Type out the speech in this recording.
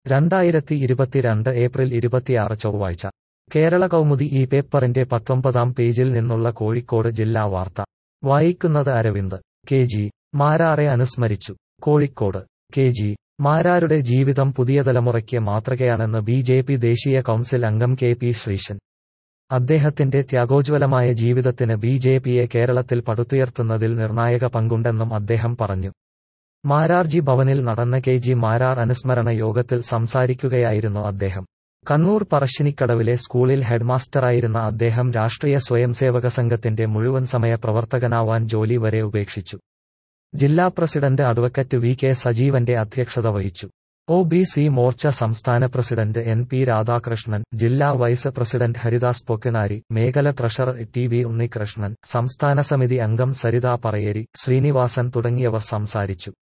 രണ്ടായിരത്തി ഇരുപത്തിരണ്ട് ഏപ്രിൽ ഇരുപത്തിയാറ് ചൊവ്വാഴ്ച കേരള കൗമുദി ഈ പേപ്പറിന്റെ പത്തൊമ്പതാം പേജിൽ നിന്നുള്ള കോഴിക്കോട് ജില്ലാ വാർത്ത വായിക്കുന്നത് അരവിന്ദ് കെ ജി മാരാറെ അനുസ്മരിച്ചു കോഴിക്കോട് കെ ജി മാരാരുടെ ജീവിതം പുതിയ തലമുറയ്ക്ക് മാതൃകയാണെന്ന് ബി ജെ പി ദേശീയ കൗൺസിൽ അംഗം കെ പി ശ്രീശൻ അദ്ദേഹത്തിന്റെ ത്യാഗോജ്വലമായ ജീവിതത്തിന് ബി ജെ പിയെ കേരളത്തിൽ പടുത്തുയർത്തുന്നതിൽ നിർണായക പങ്കുണ്ടെന്നും അദ്ദേഹം പറഞ്ഞു മാരാർജി ഭവനിൽ നടന്ന കെ ജി മാരാർ അനുസ്മരണ യോഗത്തിൽ സംസാരിക്കുകയായിരുന്നു അദ്ദേഹം കണ്ണൂർ പറശ്ശിനിക്കടവിലെ സ്കൂളിൽ ഹെഡ്മാസ്റ്ററായിരുന്ന അദ്ദേഹം രാഷ്ട്രീയ സ്വയംസേവക സംഘത്തിന്റെ മുഴുവൻ സമയ പ്രവർത്തകനാവാൻ ജോലി വരെ ഉപേക്ഷിച്ചു ജില്ലാ പ്രസിഡന്റ് അഡ്വക്കറ്റ് വി കെ സജീവന്റെ അധ്യക്ഷത വഹിച്ചു ഒ ബി സി മോർച്ച സംസ്ഥാന പ്രസിഡന്റ് എൻ പി രാധാകൃഷ്ണൻ ജില്ലാ വൈസ് പ്രസിഡന്റ് ഹരിദാസ് പൊക്കിണാരി മേഖല ട്രഷറർ ടി വി ഉണ്ണികൃഷ്ണൻ സംസ്ഥാന സമിതി അംഗം സരിത പറയേരി ശ്രീനിവാസൻ തുടങ്ങിയവർ സംസാരിച്ചു